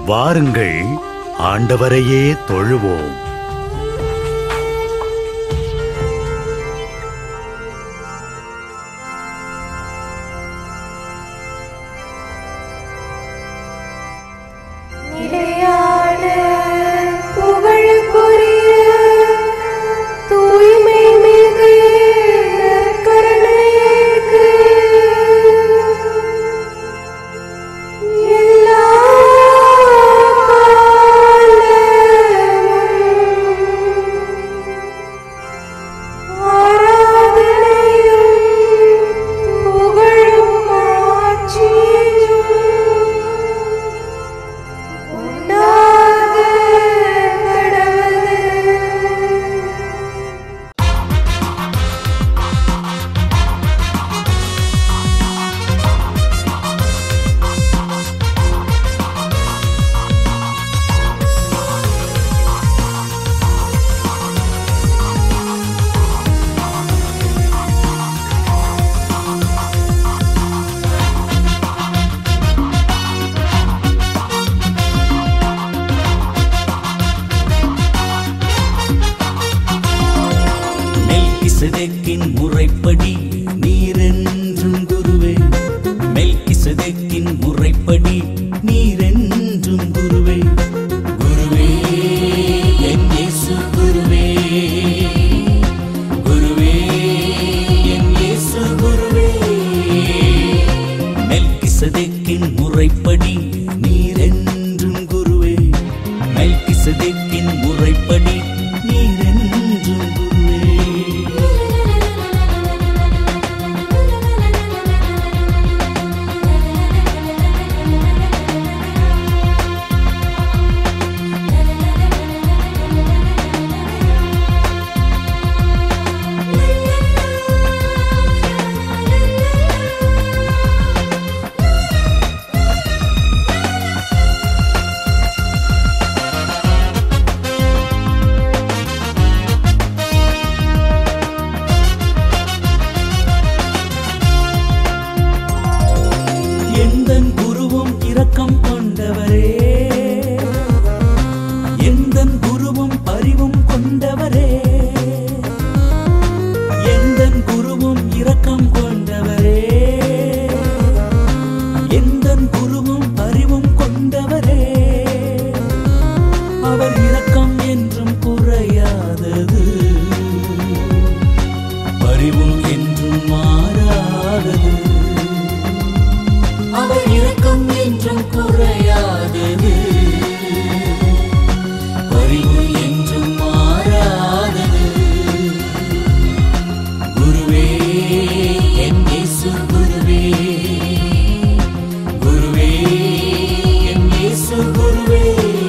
வாருங்கள் ஆண்டவரையே தொழுவோம் நிலையான புகழுக்குரிய தூய்மை மிகு நற்கருணைக்கு எல்லா காலமும் ஆராதனையும் புகழும் ஆட்சியும் உண்டாக கடவுது மெல்கிசதேக்கின் முறைப்படி நீரென்றும் குருவே மெல்கிசதேக்கின் முறைப்படி நீரென்றும் குருவே குருவே என் இயேசு குருவே குருவே என் இயேசு குருவே மெல்கிசதேக்கின் முறைப்படி நீரென்றும் குருவே மெல்கிசதேக்கின் முறைப்படி நீரென்றும் குருவே எந்தன் குருவும் இரக்கம் கொண்டவரே எந்தன் குருவும் பரிவும் கொண்டவரே எந்தன் குருவும் இரக்கம் கொண்டவரே எந்தன் குருவும் பரிவும் கொண்டவரே அவர் இரக்கம் என்றும் குறையாதது பரிவும் என்றும் மாறாதது அவர் இரக்கம் என்றும் குறையாதது பரிவு என்றும் மாறாதது குருவே என் இயேசு குருவே குருவே என் இயேசு குருவே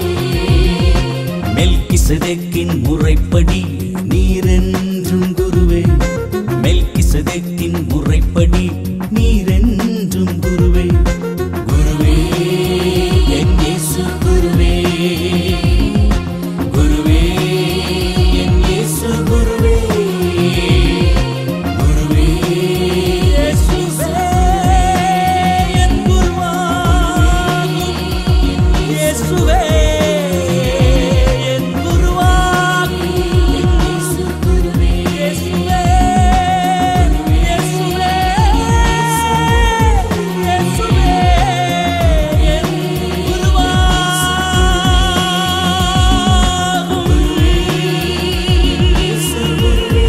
மெல்கிசதேக்கின் முறைப்படி நீரென்றும் குருவே மெல்கிசதேக்கின் முறைப்படி நீரென்றும் குருவே குருவே என் இயேசு குருவே குருவே என் இயேசு குருவே குருவே இயேசுவே என் குருவாகும் இயேசுவே என் குருவாகும் இயேசு குருவே இயேசுவே இயேசுவே இயேசுவே என் குருவாகும் இயேசு குருவே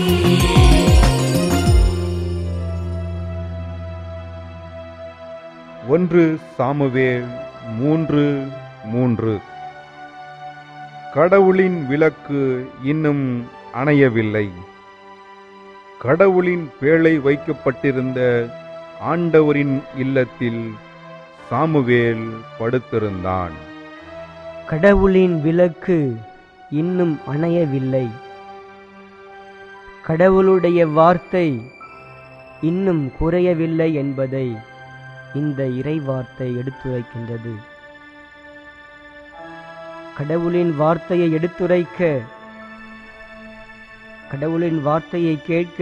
ஒன்று சாமுவேல் மூன்று மூன்று கடவுளின் விளக்கு இன்னும் அணையவில்லை கடவுளின் பேழை வைக்கப்பட்டிருந்த ஆண்டவரின் இல்லத்தில் சாமுவேல் படுத்திருந்தான் கடவுளின் விளக்கு இன்னும் அணையவில்லை கடவுளுடைய வார்த்தை இன்னும் குறையவில்லை என்பதை இந்த இறைவார்த்தை எடுத்துரைக்கின்றது கடவுளின் வார்த்தையை எடுத்துரைக்க கடவுளின் வார்த்தையை கேட்க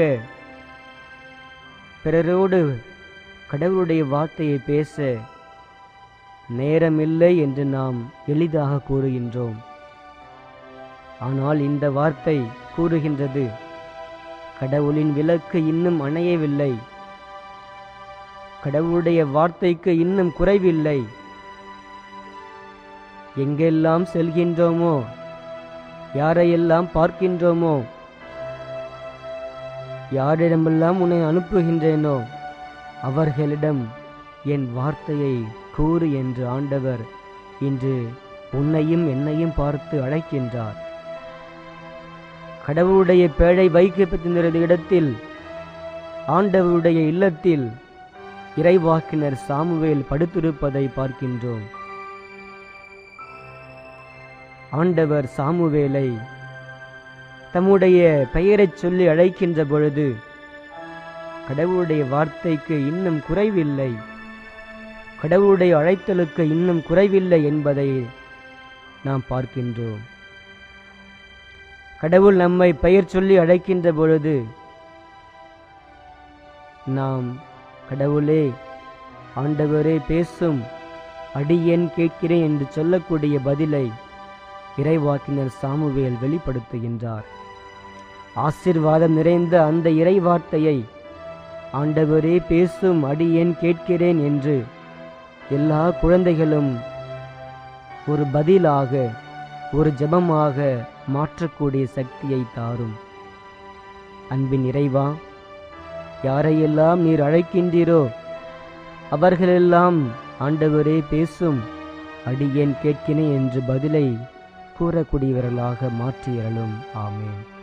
பிறரோடு கடவுளுடைய வார்த்தையை பேச நேரமில்லை என்று நாம் எளிதாக கூறுகின்றோம் ஆனால் இந்த வார்த்தை கூறுகின்றது கடவுளின் விளக்கு இன்னும் அணையவில்லை கடவுளுடைய வார்த்தைக்கு இன்னும் குறைவில்லை எங்கெல்லாம் செல்கின்றோமோ யாரையெல்லாம் பார்க்கின்றோமோ யாரிடமெல்லாம் உன்னை அனுப்புகின்றேனோ அவர்களிடம் என் வார்த்தையை கூறு என்று ஆண்டவர் இன்று உன்னையும் என்னையும் பார்த்து அழைக்கின்றார் கடவுளுடைய பேழை வைக்கப்பட்டிருந்த இடத்தில் ஆண்டவருடைய இல்லத்தில் இறைவாக்கினர் சாமுவேல் படுத்திருப்பதை பார்க்கின்றோம் ஆண்டவர் சாமுவேலை தம்முடைய பெயரைச் சொல்லி அழைக்கின்ற பொழுது கடவுளுடைய வார்த்தைக்கு இன்னும் குறைவில்லை கடவுளுடைய அழைத்தலுக்கு இன்னும் குறைவில்லை என்பதை நாம் பார்க்கின்றோம் கடவுள் நம்மை பெயர் சொல்லி அழைக்கின்ற பொழுது நாம் கடவுளே ஆண்டவரே பேசும் அடியேன் கேட்கிறேன் என்று சொல்லக்கூடிய பதிலை இறைவாக்கினர் சாமுவேல் வெளிப்படுத்துகின்றார் ஆசிர்வாதம் நிறைந்த அந்த இறைவார்த்தையை ஆண்டவரே பேசும் அடியேன் கேட்கிறேன் என்று எல்லா குழந்தைகளும் ஒரு பதிலாக ஒரு ஜெபமாக மாற்றக்கூடிய சக்தியை தாரும் அன்பின் இறைவா யாரையெல்லாம் நீர் அழைக்கின்றீரோ அவர்களெல்லாம் ஆண்டவரே பேசும் அடியேன் கேட்கிறேன் என்று பதிலை கூறக்கூடியவர்களாக மாற்றியறலும் ஆமேன்